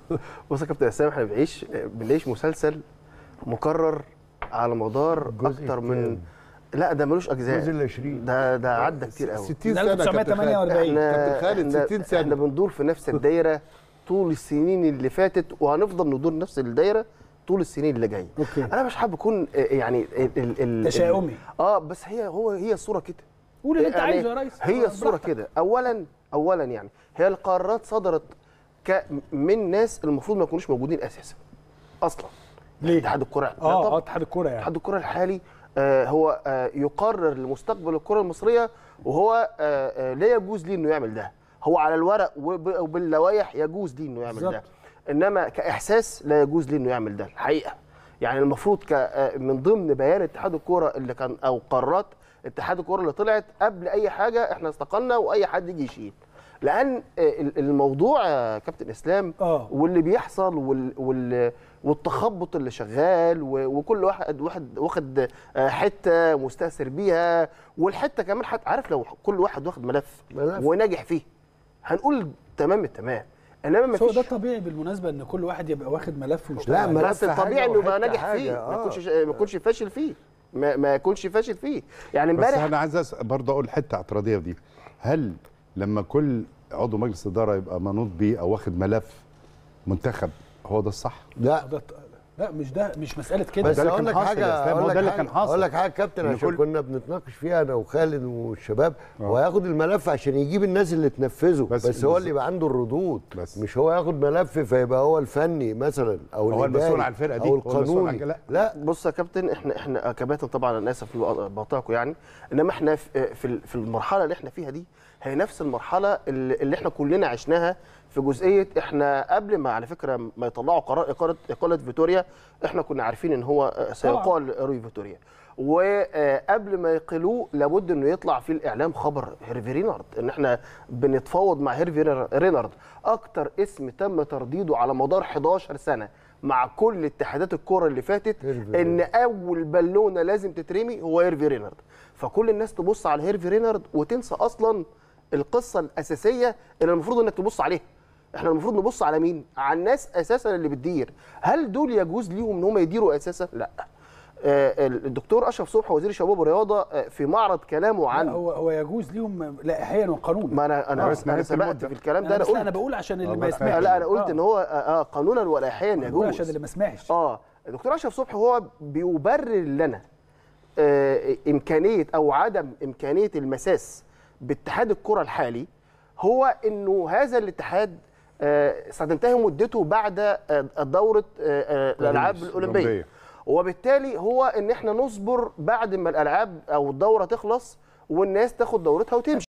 بص يا كابتن اسلام احنا بنعيش بنعيش مسلسل مكرر على مدار الجزء اكتر من الكام؟ لا ده ملوش الجزء اجزاء ال 20 ده ده عدى كتير قوي 60 سنه كابتن خالد. 1948 احنا كابتن خالد احنا- 60 سنة. احنا بندور في نفس الدايره طول السنين اللي فاتت وهنفضل ندور نفس الدايره طول السنين اللي جايه أوكي. انا مش حابب اكون آه، يعني ال ال ال تشاؤمي. اه بس هي هو هي الصوره كده قول اللي انت يعني عايزه يا ريس هي الصوره براحتك. كده اولا اولا يعني هي القرارات صدرت ك من ناس المفروض ما يكونوش موجودين اساسا اصلا ليه؟ اتحاد الكره لا اه طبعاً. اه اتحاد الكوره يعني اتحاد الكره الحالي آه، هو آه، يقرر لمستقبل الكره المصريه وهو آه، آه، لا يجوز ليه انه يعمل ده هو على الورق وب- وباللوائح يجوز ليه انه يعمل ده بالظبط. انما كاحساس لا يجوز ليه انه يعمل ده الحقيقه يعني المفروض ك آه، من ضمن بيان اتحاد الكوره اللي كان او قرارات اتحاد الكوره اللي طلعت قبل اي حاجه احنا استقلنا واي حد يجي يشيل لان آه، ال- الموضوع يا كابتن اسلام آه. واللي بيحصل وال وال والتخبط اللي شغال و- وكل واحد واحد واخد آه، حته مستاثر بيها والحته كمان حتى عارف لو كل واحد واخد ملف, ملف. وناجح فيه هنقول تمام التمام انما ما بس هو ده فيش طبيعي بالمناسبه ان كل واحد يبقى واخد ملف ويشتغل لا، عليه. ملف بس الطبيعي حاجة انه يبقى وحتة ناجح فيه حاجة، ما آه. يكونش ما يكونش فاشل فيه ما, ما يكونش فاشل فيه يعني بس امبارح انا عايز أس- برضه اقول حته اعتراضيه في دي هل لما كل عضو مجلس اداره يبقى منوط بيه او واخد ملف منتخب هو ده الصح؟ لا ده لا مش ده مش مساله كده بس ده اللي اقول كان لك حاصل يا حاجه إسلام، هو اقول ده لك اللي حاجة- كان حاصل. اقول لك حاجه يا كابتن إن عشان كل- كنا بنتناقش فيها انا وخالد والشباب هو هياخد الملف عشان يجيب الناس اللي تنفذه بس- بس, هو بس- اللي يبقى عنده الردود بس. مش هو ياخد ملف فيبقى هو الفني مثلا او هو المسؤول الإداري عن الفرقة دي، او هو المسؤول عن القانوني كده. لا بص يا كابتن احنا احنا كباتن طبعا انا اسف بقطعكم يعني انما احنا في في في المرحله اللي احنا فيها دي هي نفس المرحله اللي اللي احنا كلنا عشناها في جزئيه احنا قبل ما على فكره ما يطلعوا قرار اقاله اقاله فيتوريا احنا كنا عارفين ان هو سيقال روي فيتوريا وقبل ما يقلوه لابد انه يطلع في الاعلام خبر هيرفي رينارد ان احنا بنتفاوض مع هيرفي رينارد اكتر اسم تم ترديده على مدار 11 سنه مع كل اتحادات الكره اللي فاتت هيرفي ان اول بالونه لازم تترمي هو هيرفي رينارد فكل الناس تبص على هيرفي رينارد وتنسى اصلا القصه الاساسيه اللي المفروض انك تبص عليها احنا المفروض نبص على مين على الناس اساسا اللي بتدير هل دول يجوز ليهم ان هم يديروا اساسا لا آه، الدكتور اشرف صبحي وزير الشباب والرياضه آه، في معرض كلامه لا، عن هو هو يجوز ليهم لائحيا وقانونا ما انا انا, بس أنا نهاية سبقت المدة. في الكلام ده انا انا بس لا انا قلت بقول عشان اللي آه، ما بس- يسمعش لا انا قلت آه. ان هو آه آه، قانونا ولايحيا أنا بقول عشان يجوز اللي ما سمعش اه الدكتور اشرف صبحي هو بيبرر لنا آه، امكانيه او عدم امكانيه المساس باتحاد الكره الحالي هو انه هذا الاتحاد آه، ستنتهي مدته بعد آه، دوره آه، آه، الالعاب الاولمبيه الأولمبية. وبالتالي هو ان احنا نصبر بعد ما الالعاب او الدوره تخلص والناس تاخد دورتها وتمشي